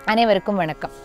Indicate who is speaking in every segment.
Speaker 1: அனைவருக்கும் வணக்கம்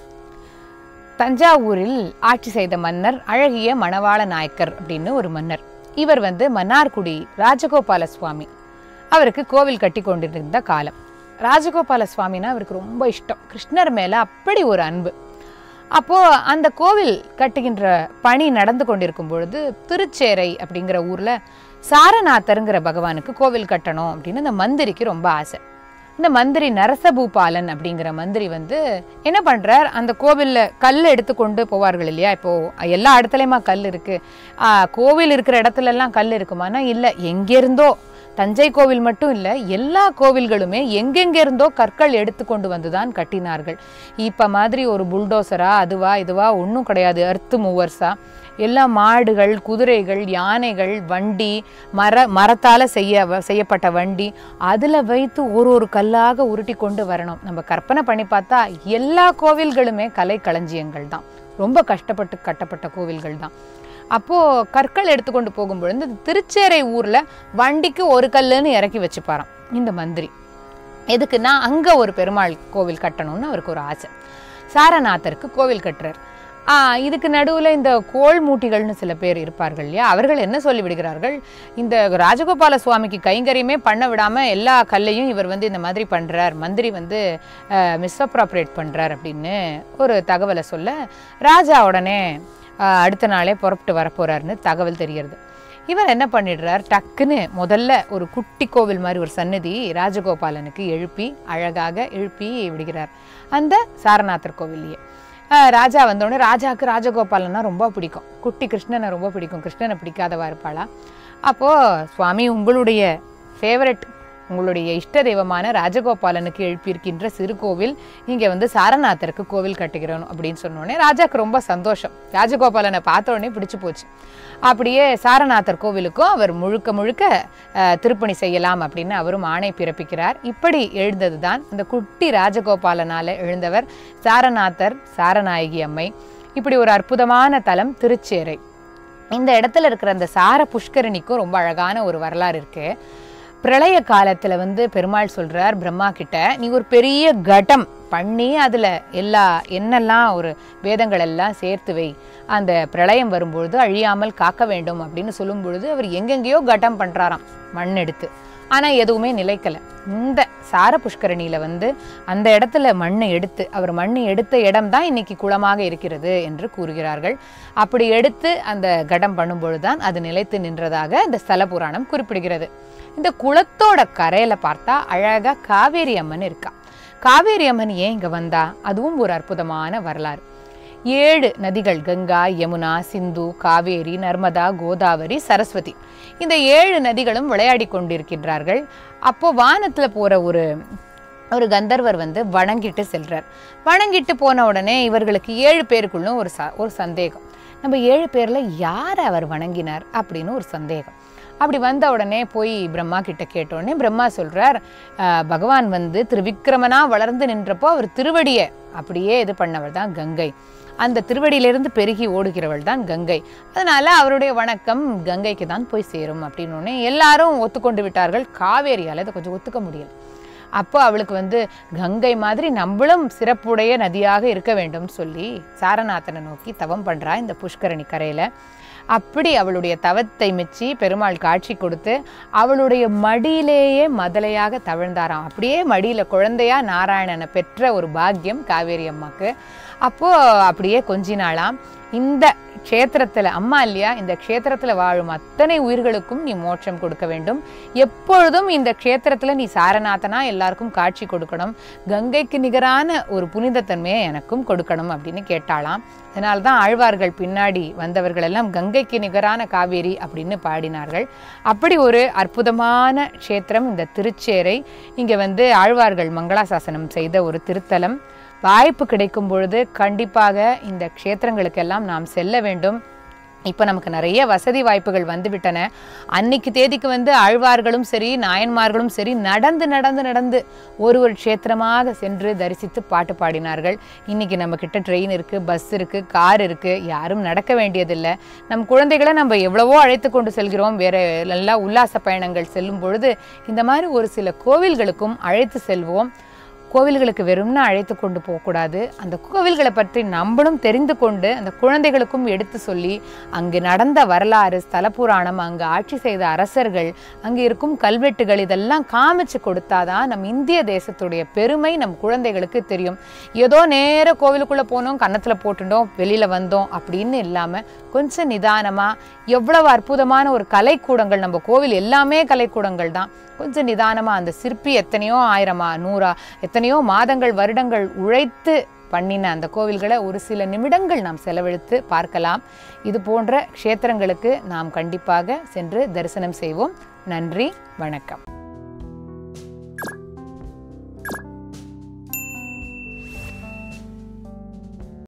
Speaker 1: தஞ்சாவூரில் ஆட்சி செய்த மன்னர் அழகிய மணவாள நாயக்கர் அப்படின்னு ஒரு மன்னர் இவர் வந்து மன்னார்குடி ராஜகோபால சுவாமி அவருக்கு கோவில் கட்டி கொண்டிருந்த காலம் ராஜகோபால சுவாமினா அவருக்கு ரொம்ப இஷ்டம் கிருஷ்ணர் மேல அப்படி ஒரு அன்பு அப்போ அந்த கோவில் கட்டுகின்ற பணி நடந்து கொண்டிருக்கும் பொழுது திருச்சேரை அப்படிங்கிற ஊர்ல சாரநாதருங்கிற பகவானுக்கு கோவில் கட்டணும் அப்படின்னு அந்த மந்திரிக்கு ரொம்ப ஆசை இந்த மந்திரி நரசபூபாலன் அப்படிங்கிற மந்திரி வந்து என்ன பண்றார் அந்த கோவில்ல கல் எடுத்துக்கொண்டு போவார்கள் இல்லையா இப்போ எல்லா இடத்துலயுமா கல் இருக்கு ஆ, கோவில் இருக்கிற இடத்துல எல்லாம் கல் இருக்குமானா இல்ல எங்கிருந்தோ தஞ்சை கோவில் மட்டும் இல்ல எல்லா கோவில்களுமே எங்கெங்கிருந்தோ கற்கள் எடுத்துக்கொண்டு வந்துதான் கட்டினார்கள் இப்ப மாதிரி ஒரு புல்டோசரா அதுவா இதுவா ஒன்றும் கிடையாது அர்த்து மூவர்ஸா எல்லா மாடுகள் குதிரைகள் யானைகள் வண்டி மர மரத்தால் செய்ய வ- செய்யப்பட்ட வண்டி அதில் வைத்து ஒரு ஒரு கல்லாக உருட்டி கொண்டு வரணும் நம்ம கற்பனை பண்ணி பார்த்தா எல்லா கோவில்களுமே கலை களஞ்சியங்கள் தான் ரொம்ப கஷ்டப்பட்டு கட்டப்பட்ட கோவில்கள் தான் அப்போது கற்கள் எடுத்துக்கொண்டு போகும்பொழுது இந்த திருச்சேரை ஊரில் வண்டிக்கு ஒரு கல்லுன்னு இறக்கி வச்சுப்பாராம் இந்த மந்திரி எதுக்குன்னா அங்கே ஒரு பெருமாள் கோவில் கட்டணும்னு அவருக்கு ஒரு ஆசை சாரநாதருக்கு கோவில் கட்டுறார் ஆ, இதுக்கு நடுவில் இந்த கோள் மூட்டிகள்னு சில பேர் இருப்பார்கள் இல்லையா அவர்கள் என்ன சொல்லி விடுகிறார்கள் இந்த ராஜகோபால சுவாமிக்கு கைங்கரியமே பண்ண விடாம எல்லா கல்லையும் இவர் வந்து இந்த மாதிரி பண்றார் மந்திரி வந்து மிஸ்அப்ராப்ரேட் பண்றார் அப்படின்னு ஒரு தகவலை சொல்ல ராஜா உடனே ஆ, அடுத்த நாளே புறப்பட்டு வரப்போறாருன்னு தகவல் தெரியறது இவர் என்ன பண்ணிடுறார் டக்குன்னு முதல்ல ஒரு குட்டி கோவில் மாதிரி ஒரு சன்னதி ராஜகோபாலனுக்கு எழுப்பி அழகாக எழுப்பி விடுகிறார் அந்த சாரநாதர் கோவில்லையே ஆஹ் ராஜா வந்தோடனே ராஜாவுக்கு ராஜகோபாலன்னா ரொம்ப பிடிக்கும் குட்டி கிருஷ்ணனை ரொம்ப பிடிக்கும் கிருஷ்ணனை பிடிக்காதவா இருப்பாளா அப்போது சுவாமி உங்களுடைய ஃபேவரட் உங்களுடைய இஷ்ட தெய்வமான ராஜகோபாலனுக்கு எழுப்பியிருக்கின்ற சிறு கோவில் இங்கே வந்து சாரநாதருக்கு கோவில் கட்டுகிறோம் அப்படின்னு சொன்னோடனே ராஜாக்கு ரொம்ப சந்தோஷம் ராஜகோபாலனை பார்த்த உடனே பிடிச்சு போச்சு அப்படியே சாரநாதர் கோவிலுக்கும் அவர் முழுக்க முழுக்க அஹ், திருப்பணி செய்யலாம் அப்படின்னு அவரும் ஆணை பிறப்பிக்கிறார் இப்படி எழுந்தது தான் அந்த குட்டி ராஜகோபாலனால எழுந்தவர் சாரநாதர் சாரநாயகி அம்மை இப்படி ஒரு அற்புதமான தலம் திருச்சேரை இந்த இடத்துல இருக்கிற அந்த சார புஷ்கரணிக்கும் ரொம்ப அழகான ஒரு வரலாறு இருக்கு பிரளய காலத்துல வந்து பெருமாள் சொல்றார் பிரம்மா கிட்ட நீ ஒரு பெரிய கடம் பண்ணி அதுல எல்லா என்னெல்லாம் ஒரு வேதங்கள் எல்லாம் சேர்த்து வை அந்த பிரளயம் வரும்பொழுது அழியாமல் காக்க வேண்டும் அப்படின்னு சொல்லும் பொழுது அவர் எங்கெங்கேயோ கட்டம் பண்றாராம் மண் எடுத்து ஆனா எதுவுமே நிலைக்கல இந்த சார புஷ்கரணியில வந்து அந்த இடத்துல மண்ணை எடுத்து அவர் மண்ணை எடுத்த இடம் தான் இன்னைக்கு குளமாக இருக்கிறது என்று கூறுகிறார்கள் அப்படி எடுத்து அந்த கடம் பண்ணும்பொழுது தான் அது நிலைத்து நின்றதாக இந்த ஸ்தல புராணம் குறிப்பிடுகிறது இந்த குளத்தோட கரையில பார்த்தா அழகா காவேரி அம்மன் இருக்கா காவேரி அம்மன் ஏன் இங்க வந்தா அதுவும் ஒரு அற்புதமான வரலாறு ஏழு நதிகள் கங்கா யமுனா சிந்து காவேரி நர்மதா கோதாவரி சரஸ்வதி இந்த ஏழு நதிகளும் விளையாடி கொண்டிருக்கின்றார்கள் அப்போ வானத்துல போற ஒரு ஒரு கந்தர்வர் வந்து வணங்கிட்டு செல்றார் வணங்கிட்டு போன உடனே இவர்களுக்கு ஏழு பேருக்குள்ளும் ஒரு ச ஒரு சந்தேகம் நம்ம ஏழு பேர்ல யாரை அவர் வணங்கினார் அப்படின்னு ஒரு சந்தேகம் அப்படி வந்த உடனே போய் பிரம்மா கிட்ட கேட்ட உடனே பிரம்மா சொல்றார் "ஆஹ், பகவான் வந்து திருவிக்கிரமனா வளர்ந்து நின்றப்போ அவர் திருவடியை அப்படியே இது பண்ணவர் தான் கங்கை அந்த திருவடியிலிருந்து பெருகி ஓடுகிறவள் தான் கங்கை அதனால அவருடைய வணக்கம் கங்கைக்கு தான் போய் சேரும் அப்படின்னு உடனே எல்லாரும் ஒத்துக்கொண்டு விட்டார்கள் காவேரியால் இதை கொஞ்சம் ஒத்துக்க முடியல அப்போ அவளுக்கு வந்து கங்கை மாதிரி நம்மளும் சிறப்புடைய நதியாக இருக்க வேண்டும் சொல்லி சாரநாதனை நோக்கி தவம் பண்றா இந்த புஷ்கரணி கரையில அப்படி அவளுடைய தவத்தை மெச்சி பெருமாள் காட்சி கொடுத்து அவளுடைய மடியிலேயே மதலையாக தவழ்ந்தாராம் அப்படியே மடியில குழந்தையா நாராயணனை பெற்ற ஒரு பாக்கியம் காவேரி அம்மாக்கு அப்போ அப்படியே கொஞ்சினாளாம் இந்த க்ஷேத்திரத்துல அம்மா இல்லையா இந்த க்ஷேத்திரத்துல வாழும் அத்தனை உயிர்களுக்கும் நீ மோட்சம் கொடுக்க வேண்டும் எப்பொழுதும் இந்த க்ஷேத்திரத்துல நீ சாரநாதனா எல்லாருக்கும் காட்சி கொடுக்கணும் கங்கைக்கு நிகரான ஒரு புனிதத்தன்மையை எனக்கும் கொடுக்கணும் அப்படின்னு கேட்டாளாம் அதனால தான் ஆழ்வார்கள் பின்னாடி வந்தவர்கள் எல்லாம் கங்கைக்கு நிகரான காவேரி அப்படின்னு பாடினார்கள் அப்படி ஒரு அற்புதமான க்ஷேத்திரம் இந்த திருச்சேரை இங்க வந்து ஆழ்வார்கள் மங்களாசாசனம் செய்த ஒரு திருத்தலம் வாய்ப்பு கிடைக்கும் பொழுது கண்டிப்பாக இந்த க்ஷேத்திரங்களுக்கெல்லாம் நாம் செல்ல வேண்டும் இப்போ நமக்கு நிறைய வசதி வாய்ப்புகள் வந்துவிட்டன அன்னைக்கு தேதிக்கு வந்து ஆழ்வார்களும் சரி நாயன்மார்களும் சரி நடந்து நடந்து நடந்து ஒரு ஒரு க்ஷேத்திரமாக சென்று தரிசித்து பாட்டு பாடினார்கள் இன்னைக்கு நம்ம கிட்ட ட்ரெயின் இருக்குது பஸ் இருக்குது கார் இருக்குது யாரும் நடக்க வேண்டியதில்லை நம் குழந்தைகளை நம்ம எவ்வளவோ அழைத்து கொண்டு செல்கிறோம் வேற நல்லா உல்லாச பயணங்கள் செல்லும் பொழுது இந்த மாதிரி ஒரு சில கோவில்களுக்கும் அழைத்து செல்வோம் கோவில்களுக்கு வெறும்னு அழைத்து கொண்டு போகக்கூடாது அந்த கோவில்களை பற்றி நம்மளும் தெரிந்து கொண்டு அந்த குழந்தைகளுக்கும் எடுத்து சொல்லி அங்கு நடந்த வரலாறு ஸ்தல புராணம் அங்கு ஆட்சி செய்த அரசர்கள் அங்கு இருக்கும் கல்வெட்டுகள் இதெல்லாம் காமிச்சு கொடுத்தாதான் நம் இந்திய தேசத்துடைய பெருமை நம் குழந்தைகளுக்கு தெரியும் ஏதோ நேர கோவிலுக்குள்ள போனோம் கன்னத்துல போட்டுட்டோம் வெளியில வந்தோம் அப்படின்னு இல்லாம கொஞ்சம் நிதானமா எவ்வளவு அற்புதமான ஒரு கலைக்கூடங்கள் நம்ம கோவில் எல்லாமே கலைக்கூடங்கள் தான் கொஞ்சம் நிதானமா அந்த சிற்பி எத்தனையோ ஆயிரமா நூறா எத்தனையோ மாதங்கள் வருடங்கள் உழைத்து பண்ணின அந்த கோவில்களை ஒரு சில நிமிடங்கள் நாம் செலவழித்து பார்க்கலாம் இது போன்ற க்ஷேத்திரங்களுக்கு நாம் கண்டிப்பாக சென்று தரிசனம் செய்வோம் நன்றி வணக்கம்